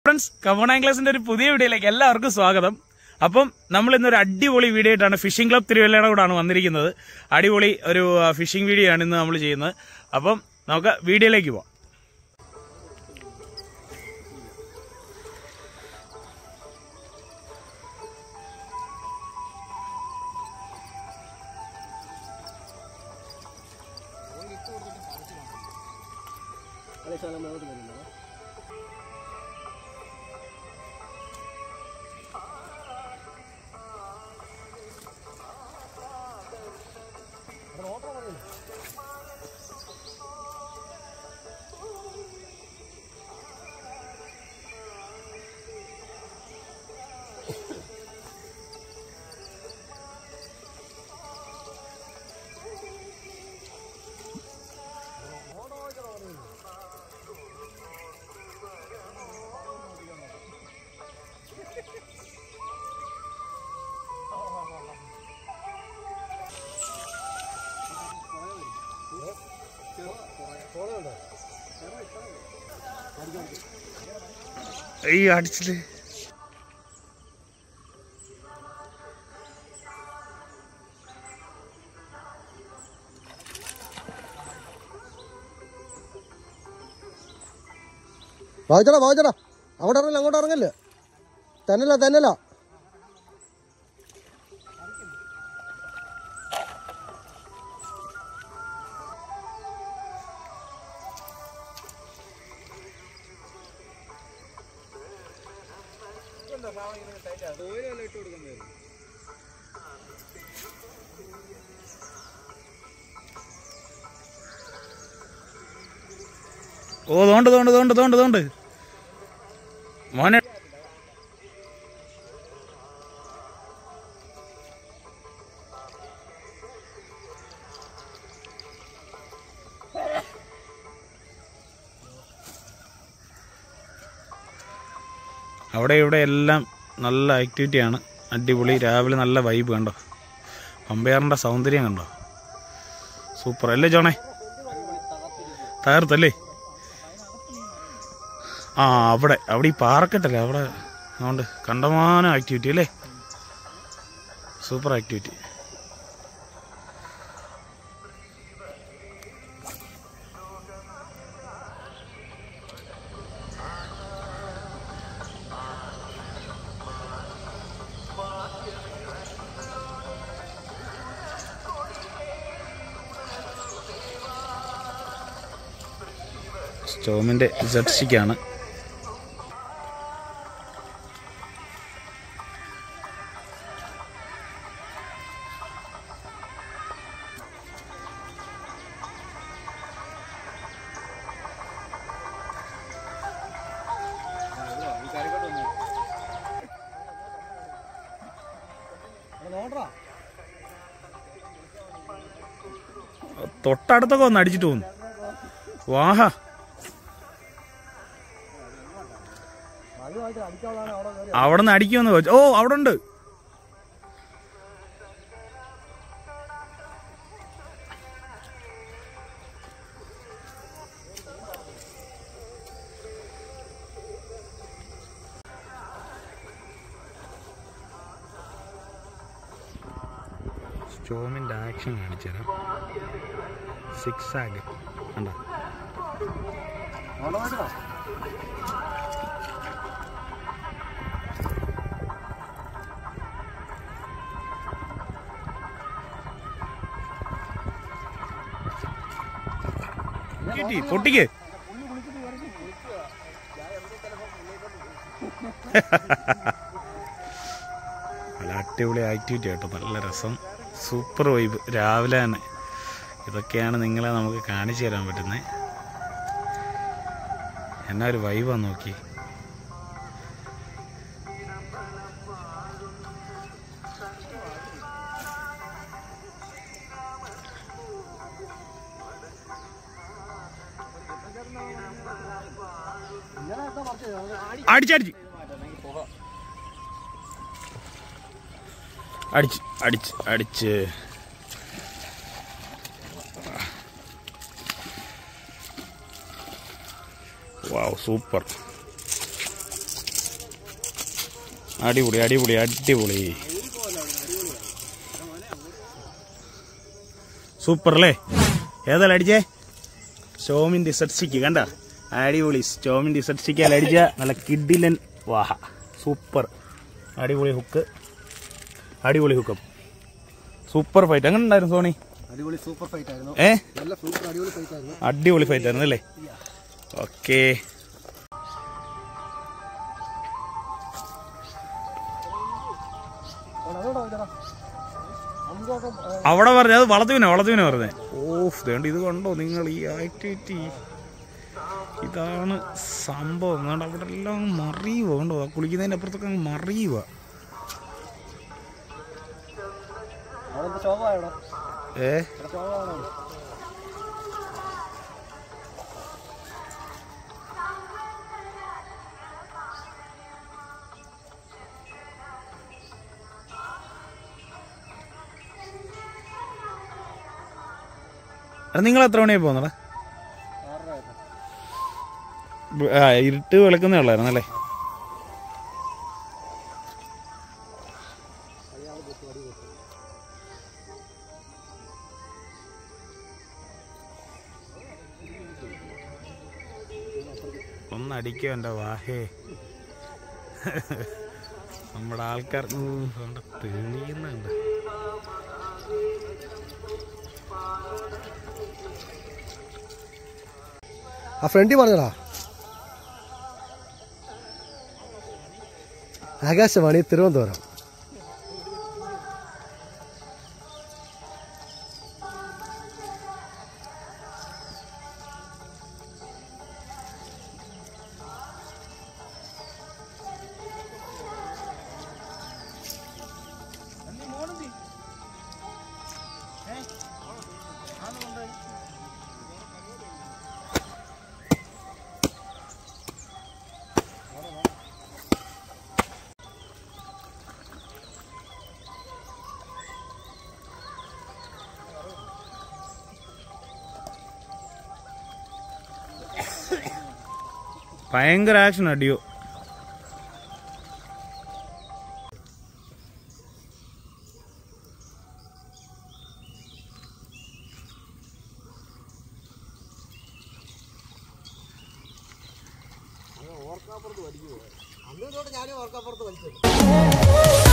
friends come on ആംഗ്ലേഴ്സിന്റെ ഒരു പുതിയ വീഡിയോയിലേക്ക് എല്ലാവർക്കും സ്വാഗതം അപ്പം നമ്മൾ ഇന്നൊരു അടിപൊളി വീഡിയോ ആയിട്ടാണ് ഫിഷിംഗ് ക്ലബ് തിരുവല്ലയുടെ കൂടാണ് വന്നിരിക്കുന്നത് അടിപൊളി ഒരു ഫിഷിംഗ് വീഡിയോ ആണ് ഇന്ന് നമ്മൾ ചെയ്യുന്നത് അപ്പം നമുക്ക് വീഡിയോയിലേക്ക് പോവാം ഈ അടിച്ചിട്ട് വായിച്ചടാ വായിച്ചടാ അങ്ങോട്ട് ഇറങ്ങില്ല അങ്ങോട്ട് ഇറങ്ങല്ലേ തന്നല്ല തന്നല്ല ഓ തോണ്ട് തോണ്ട് തോണ്ട് തോണ്ട് തോണ്ട് മോനെ അവിടെ ഇവിടെ എല്ലാം നല്ല ആക്ടിവിറ്റിയാണ് അടിപൊളി രാവിലെ നല്ല വൈബ് കണ്ടോ അമ്പയറിൻ്റെ സൗന്ദര്യം കണ്ടോ സൂപ്പർ അല്ലേ ജോണേ തകർത്തല്ലേ ആ അവിടെ അവിടെ ഈ പാറക്കെട്ടല്ലേ അവിടെ അതുകൊണ്ട് കണ്ടമാനം ആക്ടിവിറ്റി അല്ലേ സൂപ്പർ ആക്ടിവിറ്റി സ്റ്റോമിൻ്റെ ജെർസിക്കാണ് തൊട്ടടുത്തൊക്കെ ഒന്ന് അടിച്ചിട്ട് പോകുന്നു വാഹ അവിടെ നിന്ന് അടിക്കുമെന്ന് ചോദിച്ചു ഓ അവിടെ ഉണ്ട് സ്റ്റോമിൻ്റെ ആക്ഷൻ കാണിച്ചു തരാം സിക്സ് ആഗ് കണ്ടോ കിട്ടി പൊട്ടിക്ക് നല്ല അടിപൊളി ആക്ടിവിറ്റി കേട്ടോ നല്ല രസം സൂപ്പർ വൈബ് രാവിലെ തന്നെ ഇതൊക്കെയാണ് നിങ്ങളെ നമുക്ക് കാണിച്ചു തരാൻ പറ്റുന്നത് എന്നാ ഒരു വൈബാന്ന് നോക്കി അടിച്ചടിച്ച് അടിച്ച് അടിച്ച് അടിച്ച് വാവ് സൂപ്പർ അടിപൊളി അടിപൊളി അടിപൊളി സൂപ്പർ അല്ലേ ഏതായാലും അടിച്ചേ സ്റ്റോമിൻ ഡിസർട്സിക്ക് കണ്ട അടിപൊളി സ്റ്റോമിൻ ഡിസർട്സിക്ക് അടിച്ച നല്ല കിഡിലൻ വാഹ സൂപ്പർ അടിപൊളി ഹുക്ക് അടിപൊളി ഹുക്കും സൂപ്പർ ഫൈറ്റ് എങ്ങനെ ഉണ്ടായിരുന്നു സോണി അടിപൊളി സൂപ്പർ ഫൈറ്റ് ആയിരുന്നു ഏ നല്ല സൂപ്പർ അടിപൊളി ഫൈറ്റ് ആയിരുന്നു അടിപൊളി ഫൈറ്റ് ആയിരുന്നു അല്ലേ ഓക്കേ അവിടെ പറഞ്ഞ അത് വളത്തുവിനെ വളത്തുവിനെ പറഞ്ഞേ ഓഫ് വേണ്ട ഇത് കണ്ടോ നിങ്ങൾ ഈ ആക്ടിവിറ്റി ഇതാണ് സംഭവം വേണ്ട അവിടെ എല്ലാം അങ്ങ് മറിയുക കണ്ടോ ആ കുളിക്കുന്നതിന്റെ അപ്പുറത്തൊക്കെ അങ്ങ് മറിയുക അവിടെ ശോഭമാണോ ഏ ശോഭമാണോ എടാ നിങ്ങൾ എത്ര മണിയായി പോകുന്നടാ ആ ഇരുട്ട് വിളക്കുന്നേ ഉള്ളായിരുന്നു അല്ലേ ഒന്നടിക്കോ എൻ്റെ വാഹേ നമ്മുടെ ആൾക്കാർ ഉം, അവിടെ തെളിയുന്നുണ്ട് ആ ഫ്രണ്ടി പറഞ്ഞടാ ആകാശവാണി തിരുവനന്തപുരം ഭയങ്കര ആക്ഷൻ അടിയോ അന്ന് തൊട്ട് ഞാനും ഓർക്കപ്പുറത്ത് വലിച്ചത്